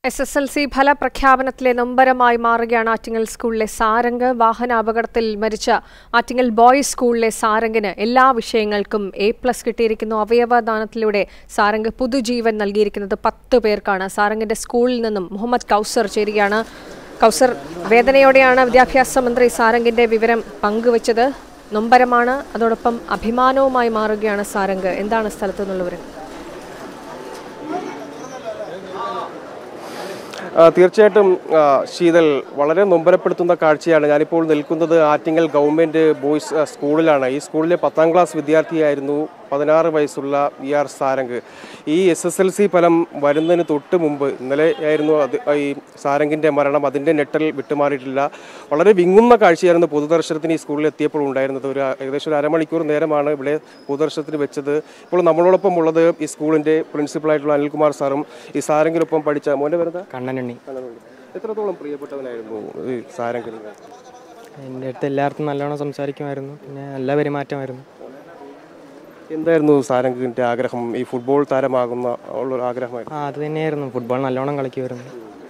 S S L C ഫലപ്രഖ്യാപനത്തിലെ നൊമ്പരമായി മാറുകയാണ് ആറ്റിങ്ങൽ സ്കൂളിലെ സാരംഗ് വാഹനാപകടത്തിൽ മരിച്ച ആറ്റിങ്ങൽ ബോയ്സ് സ്കൂളിലെ സാരംഗിന് എല്ലാ വിഷയങ്ങൾക്കും എ പ്ലസ് കിട്ടിയിരിക്കുന്നു അവയവദാനത്തിലൂടെ സാരംഗ് പുതുജീവൻ നൽകിയിരിക്കുന്നത് പത്ത് പേർക്കാണ് സാരംഗിന്റെ സ്കൂളിൽ നിന്നും മുഹമ്മദ് കൗസർ ചേരുകയാണ് കൗസർ വേദനയോടെയാണ് വിദ്യാഭ്യാസ മന്ത്രി സാരംഗിന്റെ വിവരം പങ്കുവച്ചത് നൊമ്പരമാണ് അതോടൊപ്പം അഭിമാനവുമായി മാറുകയാണ് സാരംഗ് എന്താണ് സ്ഥലത്തു നിന്നുള്ളവർ ആ, തീർച്ചയായിട്ടും ആ, ശീതൽ വളരെ നൊമ്പരപ്പെടുത്തുന്ന കാഴ്ചയാണ് ഞാനിപ്പോൾ നിൽക്കുന്നത് ആറ്റിങ്ങൽ ഗവൺമെൻറ് ബോയ്സ് ആ, സ്കൂളിലാണ് ഈ സ്കൂളിലെ പത്താം ക്ലാസ് വിദ്യാർത്ഥിയായിരുന്നു പതിനാറ് വയസ്സുള്ള വി ആർ സാരംഗ് ഈ എസ് എസ് എൽ സി ഫലം വരുന്നതിന് തൊട്ട് മുമ്പ് ഇന്നലെ ആയിരുന്നു അത് ഈ സാരംഗിൻ്റെ മരണം അതിൻ്റെ നെട്ടൽ വിട്ടുമാറിയിട്ടില്ല വളരെ വിങ്ങുന്ന കാഴ്ചയായിരുന്നു പൊതുദർശനത്തിന് ഈ സ്കൂളിൽ എത്തിയപ്പോൾ ഉണ്ടായിരുന്നത് ഒരു ഏകദേശം ഒരു അരമണിക്കൂർ നേരമാണ് ഇവിടെ പൊതുദർശനത്തിന് വെച്ചത് ഇപ്പോൾ നമ്മളോടൊപ്പം ഉള്ളത് ഈ സ്കൂളിൻ്റെ പ്രിൻസിപ്പളായിട്ടുള്ള അനിൽകുമാർ സാറും ഈ സാരംഗിനൊപ്പം പഠിച്ച മോൻ്റെ വരുന്നത് കണ്ണനുണ്ണി എത്രത്തോളം പ്രിയപ്പെട്ടവനായിരുന്നു ഈ സാരംഗിന് എൻ്റെ അടുത്ത് എല്ലാവർക്കും നല്ലോണം സംസാരിക്കുമായിരുന്നു പിന്നെ നല്ല പെരുമാറ്റമായിരുന്നു എന്തായിരുന്നു സാരംഗിൻ്റെ ആഗ്രഹം ഈ ഫുട്ബോൾ താരമാകുന്ന ഉള്ളൊരു ആഗ്രഹമായിരുന്നു ആ അത് തന്നെയായിരുന്നു ഫുട്ബോൾ നല്ലോണം കളിക്കുമായിരുന്നു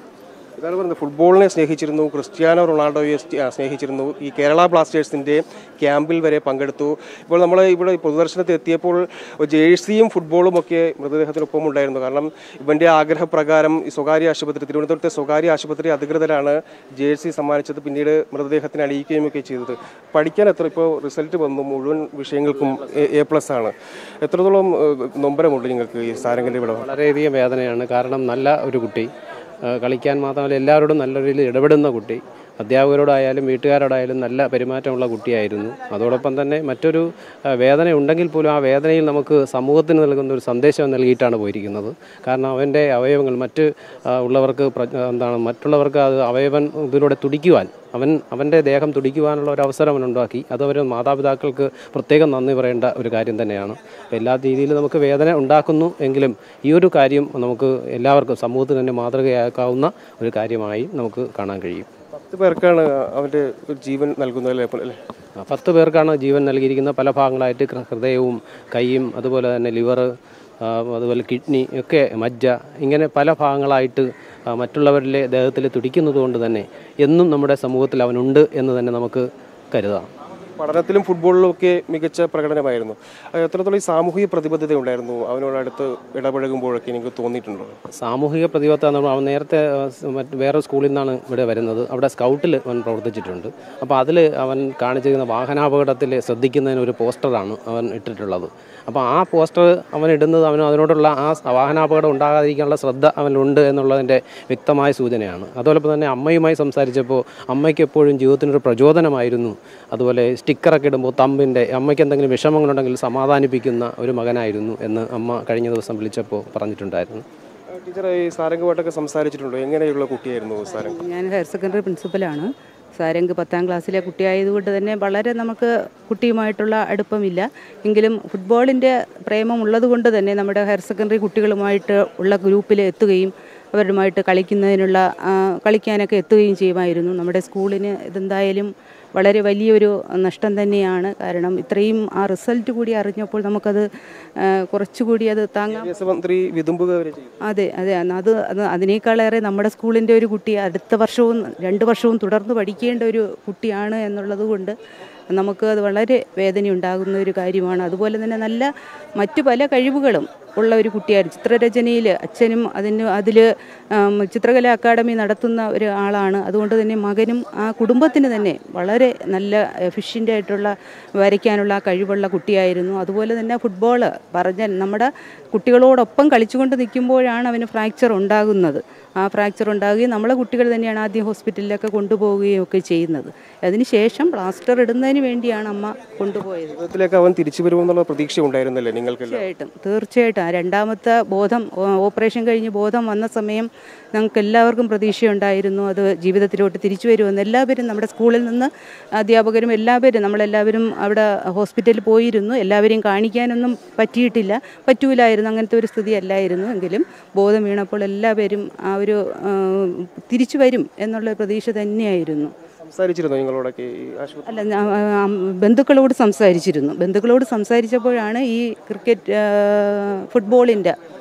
ഇതാണ് പറയുന്നത് ഫുട്ബോളിനെ സ്നേഹിച്ചിരുന്നു ക്രിസ്ത്യാനോ റൊണാൾഡോയെ സ്റ്റ്- ആ, സ്നേഹിച്ചിരുന്നു ഈ കേരള ബ്ലാസ്റ്റേഴ്സിൻ്റെ ക്യാമ്പിൽ വരെ പങ്കെടുത്തു ഇപ്പോൾ നമ്മൾ ഇവിടെ പൊതുദർശനത്തിൽ എത്തിയപ്പോൾ ജേഴ്സിയും ഫുട്ബോളും ഒക്കെ മൃതദേഹത്തിനൊപ്പം ഉണ്ടായിരുന്നു കാരണം ഇവൻ്റെ ആഗ്രഹപ്രകാരം ഈ സ്വകാര്യ ആശുപത്രി തിരുവനന്തപുരത്തെ സ്വകാര്യ ആശുപത്രി അധികൃതരാണ് ജേഴ്സി സമ്മാനിച്ചത് പിന്നീട് മൃതദേഹത്തിന് അണിയിക്കുകയും ഒക്കെ ചെയ്തത് പഠിക്കാൻ എത്ര ഇപ്പോൾ റിസൾട്ട് വന്നു മുഴുവൻ വിഷയങ്ങൾക്കും എ പ്ലസ് ആണ് എത്രത്തോളം ഏഹ്, നൊമ്പരമുണ്ട് നിങ്ങൾക്ക് ഈ സാരംഗിൻ്റെ ഇവിടെ വളരെയധികം വേദനയാണ് കാരണം നല്ല ഒരു കുട്ടി ആ, കളിക്കാൻ മാത്രമല്ല എല്ലാവരോടും നല്ല രീതിയിൽ ഇടപെടുന്ന കുട്ടി അധ്യാപകരോടായാലും വീട്ടുകാരോടായാലും നല്ല പെരുമാറ്റമുള്ള കുട്ടിയായിരുന്നു അതോടൊപ്പം തന്നെ മറ്റൊരു ആ, വേദന ഉണ്ടെങ്കിൽ പോലും ആ വേദനയിൽ നമുക്ക് സമൂഹത്തിന് നൽകുന്ന ഒരു സന്ദേശം നൽകിയിട്ടാണ് പോയിരിക്കുന്നത് കാരണം അവൻ്റെ അവയവങ്ങൾ മറ്റ് ആ, ഉള്ളവർക്ക് പ്ര- എന്താണ് മറ്റുള്ളവർക്ക് അത് അവയവൻ ഇതിലൂടെ തുടിക്കുവാൻ അവൻ അവൻ്റെ ദേഹം തുടിക്കുവാനുള്ള ഒരു അവസരം അവൻ ഉണ്ടാക്കി അത് അവർ മാതാപിതാക്കൾക്ക് പ്രത്യേകം നന്ദി പറയേണ്ട ഒരു കാര്യം തന്നെയാണ് അപ്പോൾ എല്ലാ രീതിയിലും നമുക്ക് വേദന ഉണ്ടാക്കുന്നു എങ്കിലും ഈ ഒരു കാര്യം നമുക്ക് എല്ലാവർക്കും സമൂഹത്തിന് തന്നെ മാതൃകയാക്കാവുന്ന ഒരു കാര്യമായി നമുക്ക് കാണാൻ കഴിയും പത്ത് പേർക്കാണ് അവൻ്റെ ജീവൻ നൽകുന്നത് അല്ലേ അപ്പോൾ അല്ലേ ആ, പത്ത് പേർക്കാണ് ജീവൻ നൽകിയിരിക്കുന്ന പല ഭാഗങ്ങളായിട്ട് ഹൃ- ഹൃദയവും കൈയും അതുപോലെ തന്നെ ലിവർ അതുപോലെ കിഡ്നി ഒക്കെ മജ്ജ ഇങ്ങനെ പല ഭാഗങ്ങളായിട്ട് ആ, മറ്റുള്ളവരിലെ ദേഹത്തിൽ തുടിക്കുന്നത് കൊണ്ട് തന്നെ എന്നും നമ്മുടെ സമൂഹത്തിൽ അവനുണ്ട് എന്ന് തന്നെ നമുക്ക് കരുതാം പഠനത്തിലും ഫുട്ബോളിലും ഒക്കെ മികച്ച പ്രകടനമായിരുന്നു അത് എത്രത്തോളം ഈ സാമൂഹിക പ്രതിബദ്ധത ഉണ്ടായിരുന്നു അവനോടടുത്ത് ഇടപഴകുമ്പോഴൊക്കെ എനിക്ക് തോന്നിയിട്ടുണ്ടോ സാമൂഹിക പ്രതിബദ്ധത എന്ന് പറഞ്ഞാൽ അവൻ നേരത്തെ ആ, സ് മറ്റ് വേറെ സ്കൂളിൽ നിന്നാണ് ഇവിടെ വരുന്നത് അവിടെ സ്കൗട്ടിൽ അവൻ പ്രവർത്തിച്ചിട്ടുണ്ട് അപ്പോൾ അതിൽ അവൻ കാണിച്ചിരിക്കുന്ന വാഹനാപകടത്തിൽ ശ്രദ്ധിക്കുന്നതിന് ഒരു പോസ്റ്ററാണ് അവൻ ഇട്ടിട്ടുള്ളത് അപ്പോൾ ആ പോസ്റ്റർ അവൻ ഇടുന്നത് അവന് അതിനോടുള്ള ആ സ- വാഹനാപകടം ഉണ്ടാകാതിരിക്കാനുള്ള ശ്രദ്ധ അവനുണ്ട് എന്നുള്ളതിൻ്റെ വ്യക്തമായ സൂചനയാണ് അതോടൊപ്പം തന്നെ അമ്മയുമായി സംസാരിച്ചപ്പോൾ അമ്മയ്ക്ക് എപ്പോഴും ജീവിതത്തിനൊരു പ്രചോദനമായിരുന്നു അതുപോലെ സ്റ്റിക്കറൊക്കെ ഇടുമ്പോൾ തമ്പിൻ്റെ അമ്മയ്ക്ക് എന്തെങ്കിലും വിഷമങ്ങളുണ്ടെങ്കിൽ സമാധാനിപ്പിക്കുന്ന ഒരു മകനായിരുന്നു എന്ന് അമ്മ കഴിഞ്ഞ ദിവസം വിളിച്ചപ്പോൾ പറഞ്ഞിട്ടുണ്ടായിരുന്നു ടീച്ചർ ഈ സാരംഗമായിട്ടൊക്കെ സംസാരിച്ചിട്ടുണ്ടോ എങ്ങനെയുള്ള കുട്ടിയായിരുന്നു സാരംഗ് ഞാൻ ഹയർ സെക്കൻഡറി പ്രിൻസിപ്പലാണ് സാരംഗ് പത്താം ക്ലാസ്സിലെ കുട്ടിയായതുകൊണ്ട് തന്നെ വളരെ നമുക്ക് കുട്ടിയുമായിട്ടുള്ള അടുപ്പമില്ല എങ്കിലും ഫുട്ബോളിൻ്റെ പ്രേമം ഉള്ളതുകൊണ്ട് തന്നെ നമ്മുടെ ഹയർ സെക്കൻഡറി കുട്ടികളുമായിട്ട് ഉള്ള ഗ്രൂപ്പിൽ എത്തുകയും അവരുമായിട്ട് കളിക്കുന്നതിനുള്ള ആ, കളിക്കാനൊക്കെ എത്തുകയും ചെയ്യുമായിരുന്നു നമ്മുടെ സ്കൂളിന് ഇതെന്തായാലും വളരെ വലിയൊരു നഷ്ടം തന്നെയാണ് കാരണം ഇത്രയും ആ റിസൾട്ട് കൂടി അറിഞ്ഞപ്പോൾ നമുക്കത് ആ, കുറച്ചുകൂടി അത് താങ്ങാൻ വിദ്യാഭ്യാസ മന്ത്രി വിതുമ്പുക വരെ ചെയ്തു അതെ അതെ അന്ന് അത് അത് അതിനേക്കാളേറെ നമ്മുടെ സ്കൂളിൻ്റെ ഒരു കുട്ടി അടുത്ത വർഷവും രണ്ട് വർഷവും തുടർന്ന് പഠിക്കേണ്ട ഒരു കുട്ടിയാണ് എന്നുള്ളത് കൊണ്ട് നമുക്ക് അത് വളരെ വേദനയുണ്ടാകുന്ന ഒരു കാര്യമാണ് അതുപോലെ തന്നെ നല്ല മറ്റു പല കഴിവുകളും ഉള്ള ഒരു കുട്ടിയായിരുന്നു ചിത്രരചനയിൽ അച്ഛനും അതിന് അതിൽ ചിത്രകലാ അക്കാദമി നടത്തുന്ന ഒരു ആളാണ് അതുകൊണ്ട് തന്നെ മകനും ആ കുടുംബത്തിന് തന്നെ വളരെ നല്ല എഫിഷ്യൻ്റ് ആയിട്ടുള്ള വരയ്ക്കാനുള്ള ആ കഴിവുള്ള കുട്ടിയായിരുന്നു അതുപോലെ തന്നെ ഫുട്ബോൾ പറഞ്ഞാൽ നമ്മുടെ കുട്ടികളോടൊപ്പം കളിച്ചുകൊണ്ട് നിൽക്കുമ്പോഴാണ് അവന് ഫ്രാക്ചർ ഉണ്ടാകുന്നത് ആ ഫ്രാക്ചർ ഉണ്ടാകുകയും നമ്മളെ കുട്ടികൾ തന്നെയാണ് ആദ്യം ഹോസ്പിറ്റലിലൊക്കെ കൊണ്ടുപോവുകയും ഒക്കെ ചെയ്യുന്നത് അതിനുശേഷം പ്ലാസ്റ്റർ ഇടുന്നതിന് വേണ്ടിയാണ് അമ്മ കൊണ്ടുപോയത് ജീവിതത്തിലേക്ക് അവൻ തിരിച്ചു വരുമെന്നുള്ള പ്രതീക്ഷ ഉണ്ടായിരുന്നല്ലേ നിങ്ങൾക്കെല്ലാം തീർച്ചയായിട്ടും തീർച്ചയായിട്ടും ആ രണ്ടാമത്തെ ബോധം ഓ- ഓപ്പറേഷൻ കഴിഞ്ഞ് ബോധം വന്ന സമയം ഞങ്ങൾക്ക് എല്ലാവർക്കും പ്രതീക്ഷയുണ്ടായിരുന്നു അത് ജീവിതത്തിലോട്ട് തിരിച്ചു വരുമെന്ന് എല്ലാവരും നമ്മുടെ സ്കൂളിൽ നിന്ന് അധ്യാപകരും എല്ലാവരും നമ്മളെല്ലാവരും അവിടെ ഹോസ്പിറ്റലിൽ പോയിരുന്നു എല്ലാവരെയും കാണിക്കാനൊന്നും പറ്റിയിട്ടില്ല പറ്റൂലായിരുന്നു അങ്ങനത്തെ ഒരു സ്ഥിതി അല്ലായിരുന്നു എങ്കിലും ബോധം വീണപ്പോൾ എല്ലാവരും ആ ഒരു ആ, തിരിച്ചു വരും എന്നുള്ള പ്രതീക്ഷ തന്നെയായിരുന്നു സംസാരിച്ചിരുന്നോ നിങ്ങളോടൊക്കെ ഈ ആശുപത്രി അല്ല ഞാൻ, ആ, ബന്ധുക്കളോട് സംസാരിച്ചിരുന്നു ബന്ധുക്കളോട് സംസാരിച്ചപ്പോഴാണ് ഈ ക്രിക്കറ്റ് ഫുട്ബോളിൻ്റെ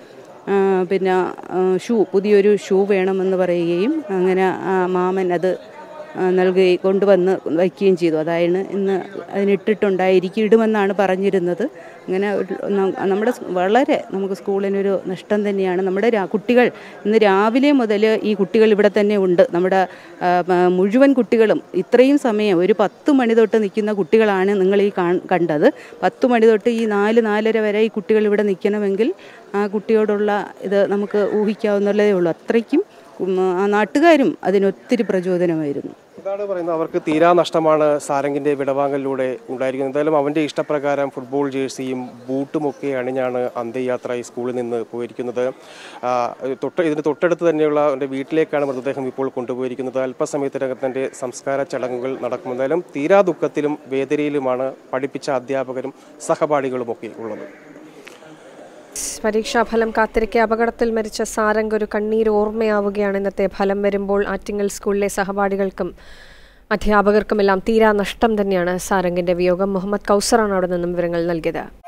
ആ, പിന്നെ ആ, ഷൂ പുതിയൊരു ഷൂ വേണമെന്ന് പറയുകയും അങ്ങനെ ആ മാമൻ അത് ആ, നൽകുകയും കൊണ്ടുവന്ന് വയ്ക്കുകയും ചെയ്തു അതായത് ഇന്ന് അതിനിട്ടിട്ടുണ്ടായിരിക്കും ഇടുമെന്നാണ് പറഞ്ഞിരുന്നത് അങ്ങനെ ഒരു- ന- നമ്മുടെ സ് വളരെ നമുക്ക് സ്കൂളിനൊരു നഷ്ടം തന്നെയാണ് നമ്മുടെ രാ- കുട്ടികൾ ഇന്ന് രാവിലെ മുതൽ ഈ കുട്ടികൾ ഇവിടെ തന്നെ ഉണ്ട് നമ്മുടെ ആ, മ- മുഴുവൻ കുട്ടികളും ഇത്രയും സമയം ഒരു പത്ത് മണി തൊട്ട് നിൽക്കുന്ന കുട്ടികളാണ് നിങ്ങൾ ഈ കാൺ- കണ്ടത് പത്ത് മണി തൊട്ട് ഈ നാല് നാലര വരെ ഈ കുട്ടികൾ ഇവിടെ നിൽക്കണമെങ്കിൽ ആ കുട്ടിയോടുള്ള ഇത് നമുക്ക് ഊഹിക്കാവുന്നതേ ഉള്ളൂ അത്രയ്ക്കും ഉം, ആ നാട്ടുകാരും അതിനൊത്തിരി പ്രചോദനമായിരുന്നു ഇതാണ് പറയുന്നത് അവർക്ക് തീരാ നഷ്ടമാണ് സാരംഗിന്റെ വിടവാങ്ങലിലൂടെ ഉണ്ടായിരിക്കുന്നത് എന്തായാലും അവന്റെ ഇഷ്ടപ്രകാരം ഫുട്ബോൾ ജേഴ്സിയും ബൂട്ടും ഒക്കെ അണിഞ്ഞാണ് അന്ത്യയാത്ര ഈ സ്കൂളിൽ നിന്ന് പോയിരിക്കുന്നത് ആ, തൊട്ട് ഇതിന് തൊട്ടടുത്ത് തന്നെയുള്ള അവന്റെ വീട്ടിലേക്കാണ് മൃതദേഹം ഇപ്പോൾ കൊണ്ടുപോയിരിക്കുന്നത് അല്പസമയത്തിനകം തന്റെ സംസ്കാര ചടങ്ങുകൾ നടക്കും എന്തായാലും തീരാ ദുഃഖത്തിലും വേദനയിലുമാണ് പഠിപ്പിച്ച അധ്യാപകരും സഹപാഠികളും ഒക്കെ ഉള്ളത് പരീക്ഷാഫലം കാത്തിരിക്കെ അപകടത്തിൽ മരിച്ച സാരംഗ് ഒരു കണ്ണീർ ഓർമ്മയാവുകയാണ് ഇന്നത്തെ ഫലം വരുമ്പോൾ ആറ്റിങ്ങൽ സ്കൂളിലെ സഹപാഠികൾക്കും അധ്യാപകർക്കുമെല്ലാം തീരാ നഷ്ടം തന്നെയാണ് സാരംഗിന്റെ വിയോഗം മുഹമ്മദ് കൗസറാണ് അവിടെ നിന്നും വിവരങ്ങൾ നൽകിയത്